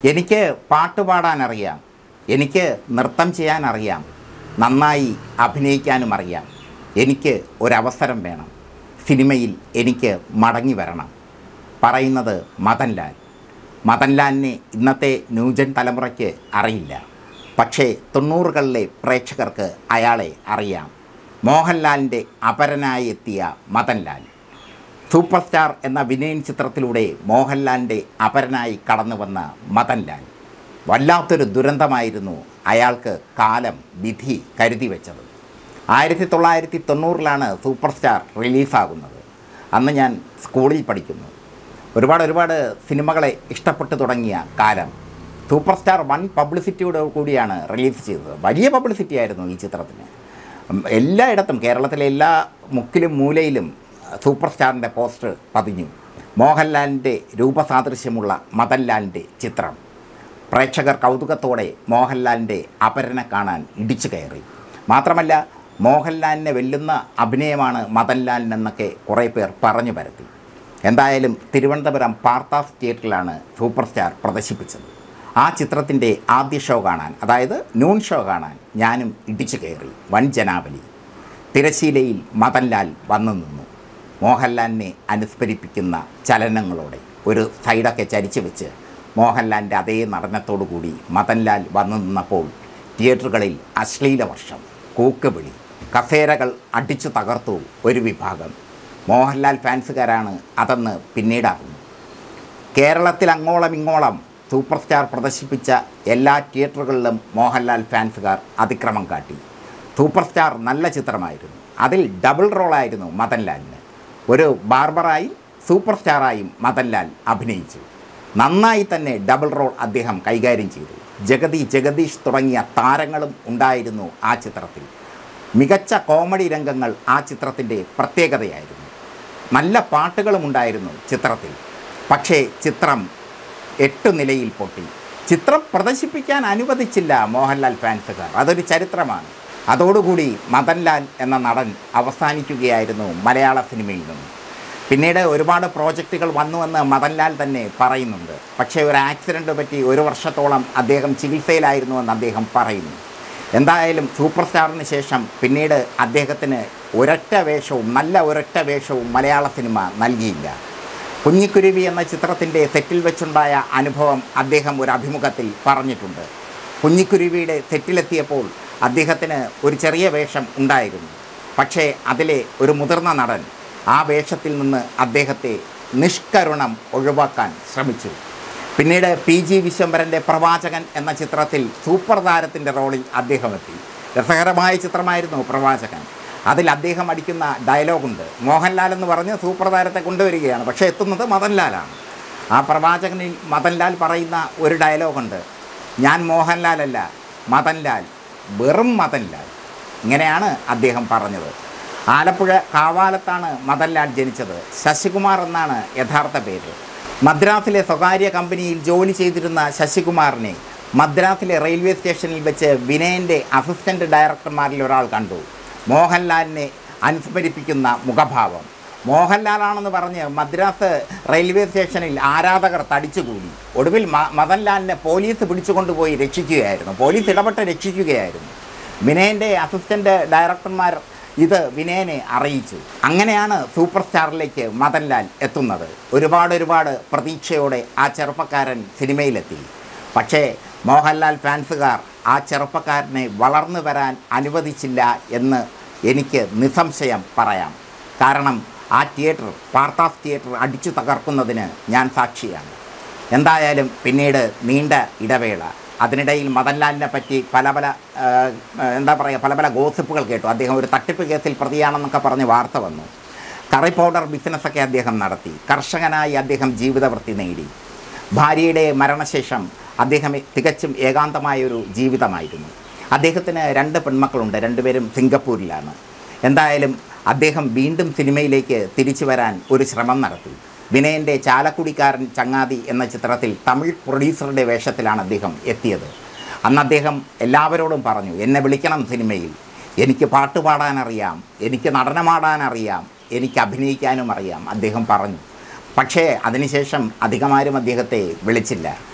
എനിക്ക് പാട്ട് പാടാൻ അറിയാം എനിക്ക് നൃത്തം ചെയ്യാൻ അറിയാം നന്നായി അഭിനയിക്കാനും അറിയാം എനിക്ക് ഒരവസരം വേണം സിനിമയിൽ എനിക്ക് മടങ്ങി വരണം പറയുന്നത് മദൻലാൽ മദൻലാലിനെ ഇന്നത്തെ ന്യൂജൻ തലമുറയ്ക്ക് അറിയില്ല പക്ഷേ തൊണ്ണൂറുകളിലെ പ്രേക്ഷകർക്ക് അയാളെ അറിയാം മോഹൻലാലിൻ്റെ അപരനായി എത്തിയ മദൻലാൽ സൂപ്പർ സ്റ്റാർ എന്ന വിനയൻ ചിത്രത്തിലൂടെ മോഹൻലാലിൻ്റെ അപരനായി കടന്നു വന്ന മദൻലാൽ വല്ലാത്തൊരു ദുരന്തമായിരുന്നു അയാൾക്ക് കാലം വിധി കരുതി വെച്ചത് ആയിരത്തി തൊള്ളായിരത്തി തൊണ്ണൂറിലാണ് സൂപ്പർ സ്റ്റാർ റിലീസാകുന്നത് അന്ന് ഞാൻ സ്കൂളിൽ പഠിക്കുന്നു ഒരുപാട് ഒരുപാട് സിനിമകളെ ഇഷ്ടപ്പെട്ടു തുടങ്ങിയ കാലം സൂപ്പർ സ്റ്റാർ വൺ പബ്ലിസിറ്റിയോട് കൂടിയാണ് റിലീസ് ചെയ്തത് വലിയ പബ്ലിസിറ്റി ആയിരുന്നു ഈ ചിത്രത്തിന് ഉം, എല്ലായിടത്തും കേരളത്തിലെ എല്ലാ മുക്കിലും മൂലയിലും സൂപ്പർ സ്റ്റാറിൻ്റെ പോസ്റ്റർ പതിഞ്ഞു മോഹൻലാലിൻ്റെ രൂപസാദൃശ്യമുള്ള മദൻലാലിൻ്റെ ചിത്രം പ്രേക്ഷകർ കൗതുകത്തോടെ മോഹൻലാലിൻ്റെ അപരനെ കാണാൻ ഇടിച്ചു കയറി മാത്രമല്ല മോഹൻലാലിനെ വെല്ലുന്ന അഭിനയമാണ് മദൻലാലിനെന്നൊക്കെ കുറേ പേർ പറഞ്ഞു പരത്തി എന്തായാലും തിരുവനന്തപുരം പാർത്താസ് തിയേറ്ററിലാണ് സൂപ്പർ സ്റ്റാർ പ്രദർശിപ്പിച്ചത് ആ ചിത്രത്തിൻ്റെ ആദ്യ ഷോ കാണാൻ അതായത് നൂൺ ഷോ കാണാൻ ഞാനും ഇടിച്ചു കയറി വൻ ജനാവലി തിരശീലയിൽ മദൻലാൽ വന്നു നിന്നു മോഹൻലാലിനെ അനുസ്മരിപ്പിക്കുന്ന ചലനങ്ങളോടെ ഒരു സൈഡൊക്കെ ചരിച്ചു വെച്ച് മോഹൻലാലിൻ്റെ അതേ നടനത്തോടു കൂടി മദൻലാൽ വന്നു നിന്നപ്പോൾ തിയേറ്ററുകളിൽ അശ്ലീല വർഷം കൂക്കുവിളി കസേരകൾ അടിച്ചു തകർത്തു ഒരു വിഭാഗം മോഹൻലാൽ ഫാൻസുകാരാണ് അതെന്ന് പിന്നീടറിഞ്ഞു കേരളത്തിൽ അങ്ങോളം ഇങ്ങോളം സൂപ്പർ സ്റ്റാർ പ്രദർശിപ്പിച്ച എല്ലാ തിയേറ്ററുകളിലും മോഹൻലാൽ ഫാൻസുകാർ അതിക്രമം കാട്ടി സൂപ്പർ സ്റ്റാർ നല്ല ചിത്രമായിരുന്നു അതിൽ ഡബിൾ റോളായിരുന്നു മദൻലാലിന് ഒരു ബാർബറായും സൂപ്പർ സ്റ്റാറായും മദൻലാൽ അഭിനയിച്ചു നന്നായി തന്നെ ഡബിൾ റോൾ അദ്ദേഹം കൈകാര്യം ചെയ്തു ജഗതി ജഗദീഷ് തുടങ്ങിയ താരങ്ങളും ഉണ്ടായിരുന്നു ആ ചിത്രത്തിൽ മികച്ച കോമഡി രംഗങ്ങൾ ആ ചിത്രത്തിൻ്റെ പ്രത്യേകതയായിരുന്നു നല്ല പാട്ടുകളും ഉണ്ടായിരുന്നു ചിത്രത്തിൽ പക്ഷേ ചിത്രം എട്ട് നിലയിൽ പൊട്ടി ചിത്രം പ്രദർശിപ്പിക്കാൻ അനുവദിച്ചില്ല മോഹൻലാൽ ഫാൻസുകാർ അതൊരു ചരിത്രമാണ് അതോടുകൂടി മദൻലാൽ എന്ന നടൻ അവസാനിക്കുകയായിരുന്നു മലയാള സിനിമയിൽ നിന്ന് പിന്നീട് ഒരുപാട് പ്രോജക്റ്റുകൾ വന്നുവെന്ന് മദൻലാൽ തന്നെ പറയുന്നുണ്ട് പക്ഷേ ഒരു ആക്സിഡൻറ്റ് പറ്റി ഒരു വർഷത്തോളം അദ്ദേഹം ചികിത്സയിലായിരുന്നുവെന്ന് അദ്ദേഹം പറയുന്നു എന്തായാലും സൂപ്പർ സ്റ്റാറിന് ശേഷം പിന്നീട് അദ്ദേഹത്തിന് ഒരൊറ്റ വേഷവും നല്ല ഒരൊറ്റ വേഷവും മലയാള സിനിമ നൽകിയില്ല കുഞ്ഞിക്കുരുവി എന്ന ചിത്രത്തിൻ്റെ സെറ്റിൽ വെച്ചുണ്ടായ അനുഭവം അദ്ദേഹം ഒരു അഭിമുഖത്തിൽ പറഞ്ഞിട്ടുണ്ട് കുഞ്ഞിക്കുരുവിയുടെ സെറ്റിലെത്തിയപ്പോൾ അദ്ദേഹത്തിന് ഒരു ചെറിയ വേഷം ഉണ്ടായിരുന്നു പക്ഷേ അതിലെ ഒരു മുതിർന്ന നടൻ ആ വേഷത്തിൽ നിന്ന് അദ്ദേഹത്തെ നിഷ്കരുണം ഒഴിവാക്കാൻ ശ്രമിച്ചു പിന്നീട് പി ജി വിശ്വംഭരൻ്റെ പ്രവാചകൻ എന്ന ചിത്രത്തിൽ സൂപ്പർ താരത്തിൻ്റെ റോളിൽ അദ്ദേഹം എത്തി രസകരമായ ചിത്രമായിരുന്നു പ്രവാചകൻ അതിൽ അദ്ദേഹം അടിക്കുന്ന ഡയലോഗുണ്ട് മോഹൻലാൽ എന്ന് പറഞ്ഞ് സൂപ്പർ താരത്തെ കൊണ്ടുവരികയാണ് പക്ഷേ എത്തുന്നത് മദൻലാലാണ് ആ പ്രവാചകനിൽ മദൻലാൽ പറയുന്ന ഒരു ഡയലോഗുണ്ട് ഞാൻ മോഹൻലാലല്ല മദൻലാൽ വെറും മദൻലാൽ ഇങ്ങനെയാണ് അദ്ദേഹം പറഞ്ഞത് ആലപ്പുഴ കാവാലത്താണ് മദൻലാൽ ജനിച്ചത് ശശികുമാർ എന്നാണ് യഥാർത്ഥ പേര് മദ്രാസിലെ സ്വകാര്യ കമ്പനിയിൽ ജോലി ചെയ്തിരുന്ന ശശികുമാറിനെ മദ്രാസിലെ റെയിൽവേ സ്റ്റേഷനിൽ വെച്ച് വിനയൻ്റെ അസിസ്റ്റൻ്റ് ഡയറക്ടർമാരിൽ ഒരാൾ കണ്ടു മോഹൻലാലിനെ അനുസ്മരിപ്പിക്കുന്ന മുഖഭാവം മോഹൻലാലാണെന്ന് പറഞ്ഞ് മദ്രാസ് റെയിൽവേ സ്റ്റേഷനിൽ ആരാധകർ തടിച്ചുകൂടി ഒടുവിൽ മ- മദൻലാലിനെ പോലീസ് പിടിച്ചുകൊണ്ടുപോയി രക്ഷിക്കുകയായിരുന്നു പോലീസ് ഇടപെട്ട് രക്ഷിക്കുകയായിരുന്നു വിനയൻ്റെ അസിസ്റ്റൻ്റ് ഡയറക്ടർമാർ ഇത് വിനയനെ അറിയിച്ചു അങ്ങനെയാണ് സൂപ്പർ സ്റ്റാറിലേക്ക് മദൻലാൽ എത്തുന്നത് ഒരുപാട് ഒരുപാട് പ്രതീക്ഷയോടെ ആ ചെറുപ്പക്കാരൻ സിനിമയിലെത്തി പക്ഷേ മോഹൻലാൽ ഫാൻസുകാർ ആ ചെറുപ്പക്കാരനെ വളർന്നു വരാൻ അനുവദിച്ചില്ല എന്ന് എനിക്ക് നിസ്സംശയം പറയാം കാരണം ആ തിയേറ്റർ പാർത്താസ് തിയേറ്റർ അടിച്ചു തകർക്കുന്നതിന് ഞാൻ സാക്ഷിയാണ് എന്തായാലും പിന്നീട് നീണ്ട ഇടവേള അതിനിടയിൽ മദൻലാലിനെ പറ്റി പല പല ആ, എന്താ പറയുക പല പല ഗോസിപ്പുകൾ കേട്ടു അദ്ദേഹം ഒരു തട്ടിപ്പ് കേസിൽ പ്രതിയാണെന്നൊക്കെ പറഞ്ഞ് വാർത്ത വന്നു കറി പൗഡർ ബിസിനസ്സൊക്കെ അദ്ദേഹം നടത്തി കർഷകനായി അദ്ദേഹം ജീവിതവൃത്തി നേടി ഭാര്യയുടെ മരണശേഷം അദ്ദേഹം തികച്ചും ഏകാന്തമായ ഒരു ജീവിതമായിരുന്നു അദ്ദേഹത്തിന് രണ്ട് പെൺമക്കളുണ്ട് രണ്ടുപേരും സിംഗപ്പൂരിലാണ് എന്തായാലും അദ്ദേഹം വീണ്ടും സിനിമയിലേക്ക് തിരിച്ചു വരാൻ ഒരു ശ്രമം നടത്തി വിനയൻ്റെ ചാലക്കുടിക്കാരൻ ചങ്ങാതി എന്ന ചിത്രത്തിൽ തമിഴ് പ്രൊഡ്യൂസറുടെ വേഷത്തിലാണ് അദ്ദേഹം എത്തിയത് അന്ന് അദ്ദേഹം എല്ലാവരോടും പറഞ്ഞു എന്നെ വിളിക്കണം സിനിമയിൽ എനിക്ക് പാട്ട് പാടാനറിയാം എനിക്ക് നടനമാടാനറിയാം എനിക്ക് അഭിനയിക്കാനും അറിയാം അദ്ദേഹം പറഞ്ഞു പക്ഷേ അതിനുശേഷം അധികമാരും അദ്ദേഹത്തെ വിളിച്ചില്ല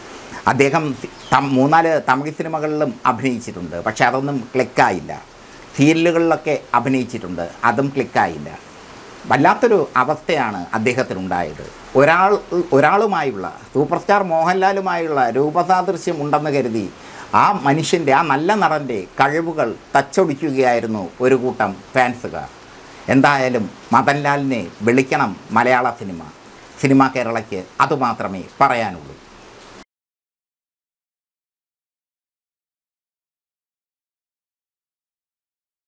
അദ്ദേഹം തം മൂന്നാല് തമിഴ് സിനിമകളിലും അഭിനയിച്ചിട്ടുണ്ട് പക്ഷെ അതൊന്നും ക്ലിക്കായില്ല സീരിയലുകളിലൊക്കെ അഭിനയിച്ചിട്ടുണ്ട് അതും ക്ലിക്കായില്ല വല്ലാത്തൊരു അവസ്ഥയാണ് അദ്ദേഹത്തിനുണ്ടായത് ഒരാൾ ഒരാളുമായുള്ള സൂപ്പർ സ്റ്റാർ മോഹൻലാലുമായുള്ള രൂപസാദൃശ്യം ഉണ്ടെന്ന് കരുതി ആ മനുഷ്യൻ്റെ ആ നല്ല നടൻ്റെ കഴിവുകൾ തച്ചൊടിക്കുകയായിരുന്നു ഒരു കൂട്ടം ഫാൻസുകാർ എന്തായാലും മദൻലാലിനെ വിളിക്കണം മലയാള സിനിമ സിനിമ കേരളയ്ക്ക് അതുമാത്രമേ പറയാനുള്ളൂ